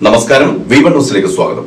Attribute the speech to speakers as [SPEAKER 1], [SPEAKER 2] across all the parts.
[SPEAKER 1] നമസ്കാരം V one ന്യൂസിലേക്ക് സ്വാഗതം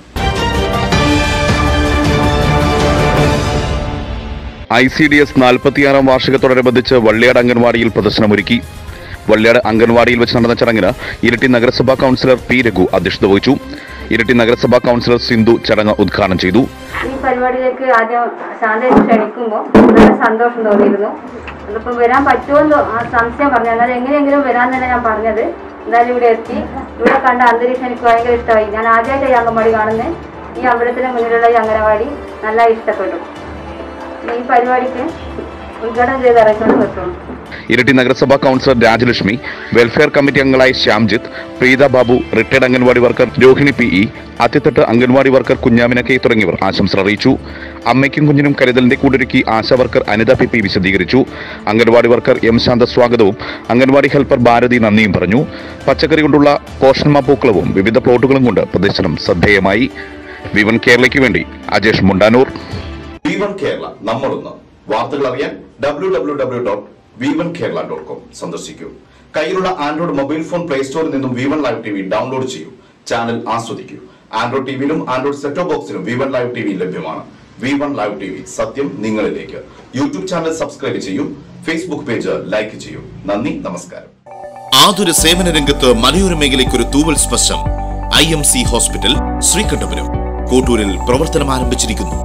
[SPEAKER 2] ഐ സി ഡി എസ് നാൽപ്പത്തിയാറാം വാർഷികത്തോടനുബന്ധിച്ച് വള്ളിയാട് അംഗൻവാടിയിൽ പ്രദർശനമൊരുക്കി വള്ളിയാട് അംഗൻവാടിയിൽ വെച്ച് നടന്ന ചടങ്ങിന് ഇരട്ടി നഗരസഭാ കൗൺസിലർ പി രഘു അധ്യക്ഷത വഹിച്ചു ഇരട്ടി നഗരസഭാ കൗൺസിലർ സിന്ധു ചടങ്ങ് ഉദ്ഘാടനം ചെയ്തു
[SPEAKER 3] ഈ പരിപാടിയിലേക്ക് ആദ്യം ശാന്തയെ ക്ഷണിക്കുമ്പോൾ നല്ല സന്തോഷം തോന്നിയിരുന്നു അതിപ്പം വരാൻ പറ്റുമോ എന്ന് ആ സംശയം പറഞ്ഞു എന്നാൽ എങ്ങനെയെങ്കിലും വരാൻ തന്നെ ഞാൻ പറഞ്ഞത് എന്തായാലും ഇവിടെ എത്തി ഇവിടെ കണ്ട അന്തരീക്ഷം എനിക്ക് ഭയങ്കര ഇഷ്ടമായി ഞാൻ ആദ്യമായിട്ട് ഈ അംഗൻവാടി കാണുന്നത് ഈ അമ്പലത്തിന് മുന്നിലുള്ള ഈ അംഗനവാടി നല്ല ഇഷ്ടപ്പെട്ടു ഈ പരിപാടിക്ക് ഉദ്ഘാടനം ചെയ്ത് ഇറക്കണം വെക്കണം
[SPEAKER 2] ഇരട്ടി നഗരസഭാ കൗൺസിലർ രാജലക്ഷ്മി വെൽഫെയർ കമ്മിറ്റി അംഗങ്ങളായ Shyamjith Preetha Babu retired anganwadi worker Rohini P E Athithattu anganwadi worker Kunhamina K തുടങ്ങിയവർ ആശംസ അറിയിച്ചു അമ്മയ്ക്കും കുഞ്ഞിനും കരുതലിന്റെ കൂടൊരുക്കി ASHA worker Anitha P P വിശദീകരിച്ചു അംഗൻവാടി വർക്കർ എം ശാന്ത സ്വാഗതവും അംഗൻവാടി ഹെൽപ്പർ ഭാരതി നന്ദിയും പറഞ്ഞു പച്ചക്കറി കൊണ്ടുള്ള പോഷന്മ പൂക്കളവും വിവിധ പ്ലോട്ടുകളും കൊണ്ട് പ്രദർശനം ശ്രദ്ധേയമായി വിവൻ കേരളയ്ക്ക് വേണ്ടി അജേഷ് മുണ്ടാനൂർ
[SPEAKER 1] വി വൺ കേരള നമ്മളൊന്ന് വാർത്തകൾ അറിയാൻ W W W dot V one Kerala dot com സന്ദർശിക്കൂ കയ്യിലുള്ള ആൻഡ്രോയിഡ് മൊബൈൽ ഫോൺ പ്ലേ സ്റ്റോറിൽ നിന്നും V one live T V download ചെയ്യൂ ചാനൽ ആസ്വദിക്കൂ ആൻഡ്രോയിഡ് ടിവിയിലും ആൻഡ്രോയിഡ് സെറ്റോ ബോക്സിലും V one live T V ലഭ്യമാണ് V one live T V സത്യം നിങ്ങളിലേക്ക് യൂട്യൂബ് ചാനൽ സബ്സ്ക്രൈബ് ചെയ്യൂ ഫേസ്ബുക്ക് പേജ് ലൈക്ക് ചെയ്യൂ നന്ദി നമസ്കാരം
[SPEAKER 4] ആതുര സേവന രംഗത്ത് മലയോര മേഖലയ്ക്ക് ഒരു തൂവൽ സ്പർശം I M C hospital Sreekandapuram കോട്ടൂരിൽ പ്രവർത്തനം ആരംഭിച്ചിരിക്കുന്നു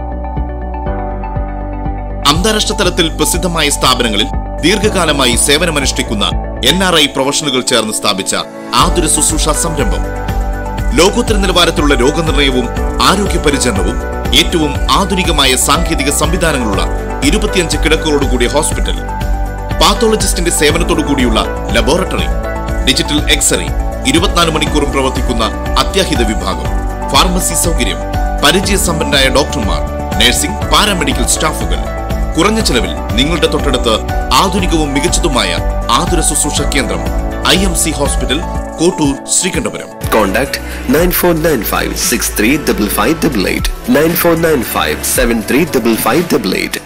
[SPEAKER 4] അന്താരാഷ്ട്ര തലത്തിൽ പ്രസിദ്ധമായ സ്ഥാപനങ്ങളിൽ ദീർഘകാലമായി സേവനമനുഷ്ഠിക്കുന്ന എൻ ആർ ഐ പ്രൊഫഷണലുകൾ ചേർന്ന് സ്ഥാപിച്ച ആതുര ശുശ്രൂഷ സംരംഭം ലോകോത്തര നിലവാരത്തിലുള്ള രോഗനിർണയവും ആരോഗ്യ പരിചരണവും ഏറ്റവും ആധുനികമായ സാങ്കേതിക സംവിധാനങ്ങളുള്ള ഇരുപത്തിയഞ്ച് കിടക്കുകളോടുകൂടിയ ഹോസ്പിറ്റൽ പാത്തോളജിസ്റ്റിന്റെ സേവനത്തോടു കൂടിയുള്ള ലബോറട്ടറി ഡിജിറ്റൽ എക്സ്റേ ഇരുപത്തിനാല് മണിക്കൂറും പ്രവർത്തിക്കുന്ന അത്യാഹിത വിഭാഗം ഫാർമസി സൗകര്യം പരിചയസമ്പന്നരായ ഡോക്ടർമാർ നഴ്സിംഗ് പാരാമെഡിക്കൽ സ്റ്റാഫുകൾ കുറഞ്ഞ ചെലവിൽ നിങ്ങളുടെ തൊട്ടടുത്ത് ആധുനികവും മികച്ചതുമായ ആതുര ശുശ്രൂഷ കേന്ദ്രം I M C hospital Kottoor Sreekandapuram
[SPEAKER 5] Contact 9495 635588 9495 735588